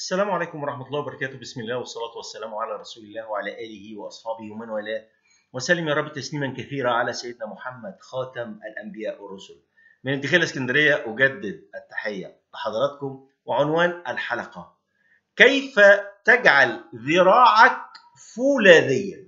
السلام عليكم ورحمة الله وبركاته بسم الله والصلاة والسلام على رسول الله وعلى آله وأصحابه ومن والاه وسلم يا رب تسليما كثيرا على سيدنا محمد خاتم الأنبياء والرسل من الدخيل اسكندرية أجدد التحية لحضراتكم وعنوان الحلقة كيف تجعل ذراعك فولاذيا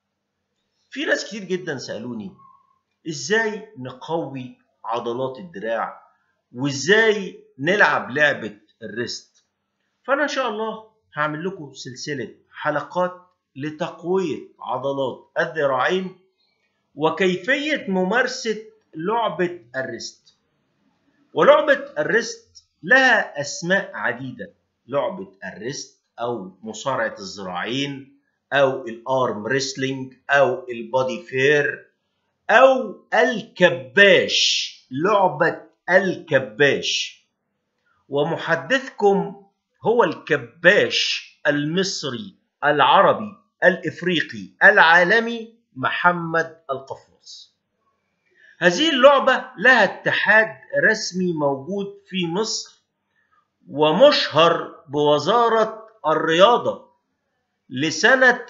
في ناس كتير جدا سألوني ازاي نقوي عضلات الدراع وازاي نلعب لعبة الريست فانا ان شاء الله هعمل لكم سلسله حلقات لتقويه عضلات الذراعين وكيفيه ممارسه لعبه الريست ولعبه الريست لها اسماء عديده لعبه الريست او مصارعه الذراعين او الارم ريسلينج او البودي فير او الكباش لعبه الكباش ومحدثكم هو الكباش المصري العربي الافريقي العالمي محمد القفاص هذه اللعبه لها اتحاد رسمي موجود في مصر ومشهر بوزاره الرياضه لسنه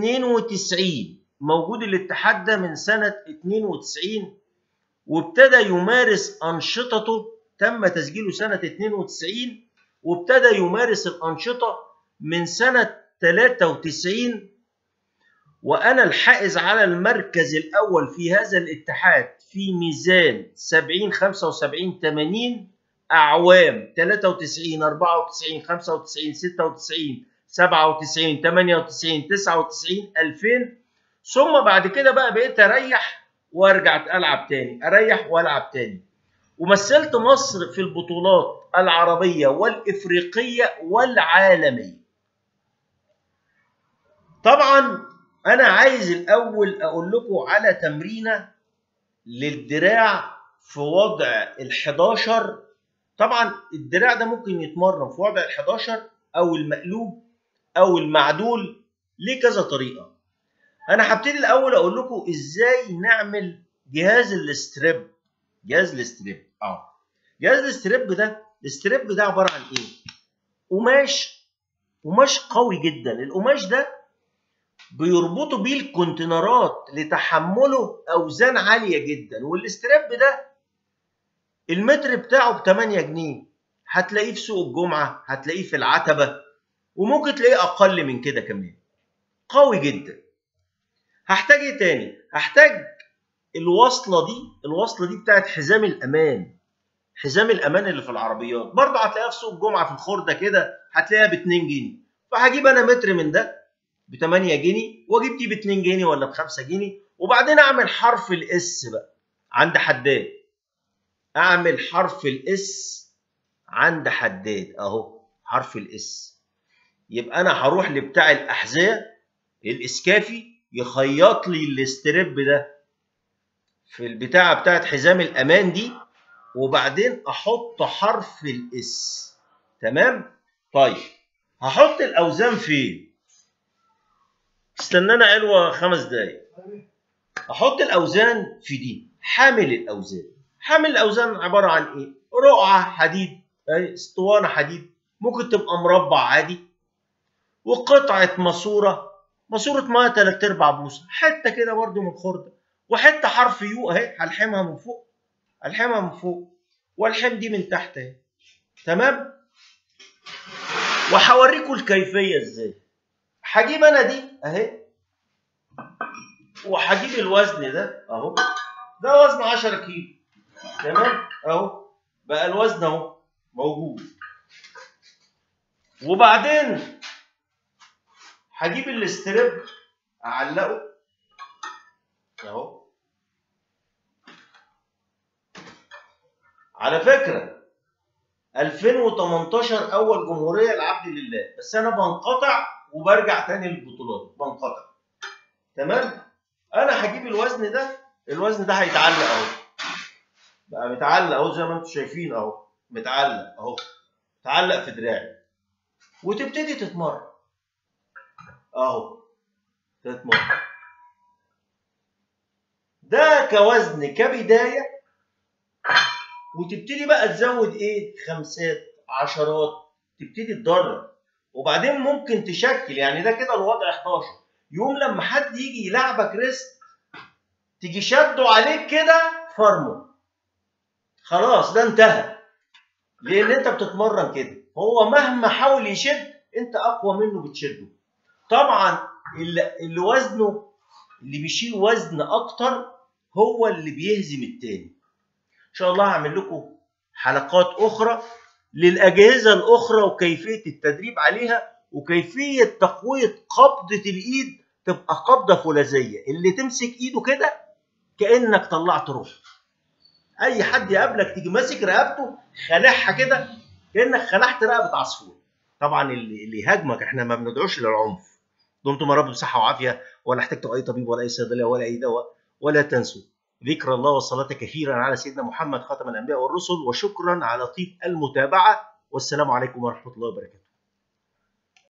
92 موجود الاتحاد ده من سنه 92 وابتدى يمارس انشطته تم تسجيله سنه 92 وابتدى يمارس الأنشطة من سنة 93 وأنا الحائز على المركز الأول في هذا الاتحاد في ميزان 70 75 80 أعوام 93 94 95 96 97 98 99 2000 ثم بعد كده بقى بقيت أريح وأرجع ألعب تاني أريح وألعب تاني ومثلت مصر في البطولات العربية والإفريقية والعالمية طبعا أنا عايز الأول أقول لكم على تمرينة للدراع في وضع ال11 طبعا الدراع ده ممكن يتمرن في وضع ال11 أو المقلوب أو المعدول ليه كذا طريقة أنا هبتدي الأول أقول لكم إزاي نعمل جهاز الاستريب جهاز الاستريب اه جهاز الاستريب ده الاستريب ده عباره عن ايه قماش قماش قوي جدا القماش ده بيربطوا بيه الكونتينرات لتحمله اوزان عاليه جدا والاستريب ده المتر بتاعه ب 8 جنيه هتلاقيه في سوق الجمعه هتلاقيه في العتبه وممكن تلاقيه اقل من كده كمان قوي جدا هحتاج ايه تاني هحتاج الوصله دي الوصله دي بتاعت حزام الامان حزام الامان اللي في العربيات برضه هتلاقيها في سوق الجمعه في الخرده كده هتلاقيها ب 2 جنيه فهجيب انا متر من ده ب 8 جنيه واجيب دي ب 2 جنيه ولا ب 5 جنيه وبعدين اعمل حرف الاس بقى عند حداد اعمل حرف الاس عند حداد اهو حرف الاس يبقى انا هروح لبتاع الاحذيه الاسكافي يخيط لي الاستريب ده في البتاعه بتاعت حزام الامان دي وبعدين احط حرف الاس تمام طيب هحط الاوزان فين استنانا علوه خمس دقايق احط الاوزان في دي حامل الاوزان حامل الاوزان عباره عن ايه رقعه حديد اسطوانه حديد ممكن تبقى مربع عادي وقطعه ماسوره ماسوره ميه 3 ارباع بوصه حته كده برده من خرده وحته حرف يو اهي هلحمها من فوق الحمها من فوق والحم دي من تحت اهي تمام وهوريكم الكيفيه ازاي هجيب انا دي اهي وهجيب الوزن ده اهو ده وزن 10 كيلو تمام اهو بقى الوزن اهو موجود وبعدين هجيب الاستريب اعلقه اهو على فكرة 2018 أول جمهورية لعبد لله بس أنا بنقطع وبرجع تاني للبطولات بنقطع تمام أنا هجيب الوزن ده الوزن ده هيتعلق أهو بقى متعلق أهو زي ما أنتم شايفين أهو متعلق أهو متعلق في دراعي وتبتدي تتمرن أهو تتمرن ده كوزن كبداية وتبتدي بقى تزود ايه خمسات عشرات تبتدي تدرب وبعدين ممكن تشكل يعني ده كده الوضع 11 يوم لما حد يجي يلعبك ريست تيجي شده عليك كده فرمه خلاص ده انتهى لان انت بتتمرن كده هو مهما حاول يشد انت اقوى منه بتشده طبعا اللي, اللي وزنه اللي بيشيل وزن اكتر هو اللي بيهزم التاني ان شاء الله هعمل لكم حلقات اخرى للاجهزه الاخرى وكيفيه التدريب عليها وكيفيه تقويه قبضه الايد تبقى قبضه فولاذيه اللي تمسك ايده كده كانك طلعت روح اي حد يقابلك تيجي ماسك رقبته خلعها كده كانك خلعت رقبه عصفور طبعا اللي اللي يهاجمك احنا ما بندعوش للعنف دمتم يا رب بصحه وعافيه ولا احتجتوا اي طبيب ولا اي صيدليه ولا اي دواء ولا تنسوا ذكر الله والصلاة كثيرا على سيدنا محمد خاتم الأنبياء والرسل وشكرا على طيب المتابعة والسلام عليكم ورحمة الله وبركاته